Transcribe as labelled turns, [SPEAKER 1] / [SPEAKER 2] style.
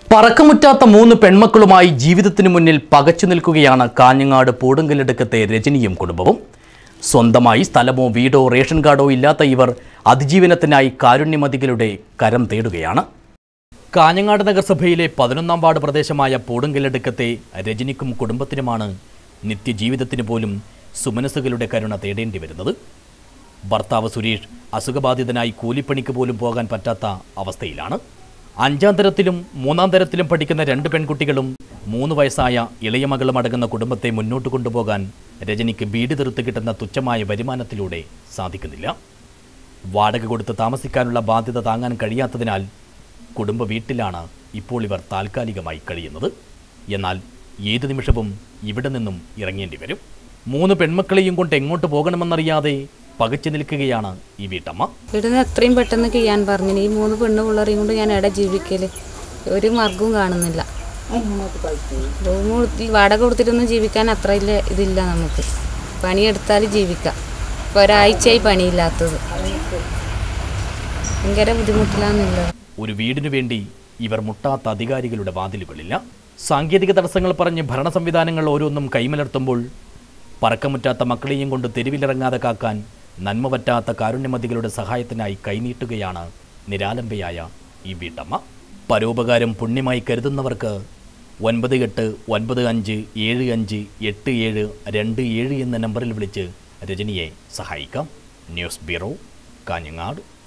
[SPEAKER 1] പറക്കമുറ്റാത്ത മൂന്ന് പെൺമക്കളുമായി ജീവിതത്തിനു മുന്നിൽ പകച്ചു നിൽക്കുകയാണ് കാഞ്ഞങ്ങാട് പൂടങ്കലെടുക്കത്തെ രജനിയും കുടുംബവും സ്വന്തമായി സ്ഥലമോ വീടോ റേഷൻ കാർഡോ ഇല്ലാത്ത ഇവർ അതിജീവനത്തിനായി കാരുണ്യമതികളുടെ കരം തേടുകയാണ് കാഞ്ഞങ്ങാട് നഗരസഭയിലെ പതിനൊന്നാം വാർഡ് പ്രദേശമായ പൂടങ്കലെടുക്കത്തെ രജനിക്കും കുടുംബത്തിനുമാണ് നിത്യജീവിതത്തിന് പോലും സുമനസുകളുടെ കരുണ തേടേണ്ടി വരുന്നത് ഭർത്താവ് സുരേഷ് അസുഖബാധിതനായി കൂലിപ്പണിക്ക് പോലും പോകാൻ പറ്റാത്ത അവസ്ഥയിലാണ് അഞ്ചാം തരത്തിലും മൂന്നാം തരത്തിലും പഠിക്കുന്ന രണ്ട് പെൺകുട്ടികളും മൂന്ന് വയസ്സായ ഇളയ മകളും അടങ്ങുന്ന കുടുംബത്തെ മുന്നോട്ട് കൊണ്ടുപോകാൻ രജനിക്ക് വീട് തീർത്ത് കിട്ടുന്ന തുച്ഛമായ വരുമാനത്തിലൂടെ സാധിക്കുന്നില്ല വാടക കൊടുത്ത് താമസിക്കാനുള്ള ബാധ്യത താങ്ങാൻ കഴിയാത്തതിനാൽ കുടുംബ വീട്ടിലാണ് ഇപ്പോൾ ഇവർ താൽക്കാലികമായി കഴിയുന്നത് എന്നാൽ ഏത് നിമിഷവും ഇവിടെ നിന്നും ഇറങ്ങേണ്ടി വരും മൂന്ന് പെൺമക്കളെയും കൊണ്ട് എങ്ങോട്ട് പോകണമെന്നറിയാതെ പകച്ചു നിൽക്കുകയാണ് ഈ വീട്ടമ്മ
[SPEAKER 2] ഇവിടുന്ന് എത്രയും പെട്ടെന്ന് ചെയ്യാൻ പറഞ്ഞു ഈ മൂന്ന് പെണ്ണ് പിള്ളേരെയും കൊണ്ട് ഞാൻ എവിടെ ജീവിക്കല് ഒരു മാർഗവും കാണുന്നില്ല റൂം കൊടുത്തി വാടക കൊടുത്തിട്ടൊന്നും ജീവിക്കാൻ അത്ര ഇല്ല ഇതില്ല നമുക്ക് പണിയെടുത്താൽ ജീവിക്കാം ഇപ്പൊ ഒരാഴ്ചയായി പണിയില്ലാത്തത് ഭയങ്കര ബുദ്ധിമുട്ടിലാന്നുള്ളത്
[SPEAKER 1] ഒരു വീടിനു വേണ്ടി ഇവർ മുട്ടാത്ത അധികാരികളുടെ വാതിലുകളില്ല സാങ്കേതിക തടസ്സങ്ങൾ പറഞ്ഞ് ഭരണ സംവിധാനങ്ങൾ ഓരോന്നും കൈമലർത്തുമ്പോൾ പറക്കമുറ്റാത്ത മക്കളെയും കൊണ്ട് തെരുവിലിറങ്ങാതെ കാക്കാൻ നന്മ പറ്റാത്ത കാരുണ്യമതികളുടെ സഹായത്തിനായി കൈനീട്ടുകയാണ് നിരാലംബയായ ഈ വീട്ടമ്മ പരോപകാരം പുണ്യമായി കരുതുന്നവർക്ക് ഒൻപത് എട്ട് ഒൻപത് അഞ്ച് ഏഴ് അഞ്ച് എട്ട് ഏഴ് രണ്ട് ഏഴ് എന്ന നമ്പറിൽ വിളിച്ച് രജനിയെ സഹായിക്കാം ന്യൂസ് ബ്യൂറോ കാഞ്ഞങ്ങാട്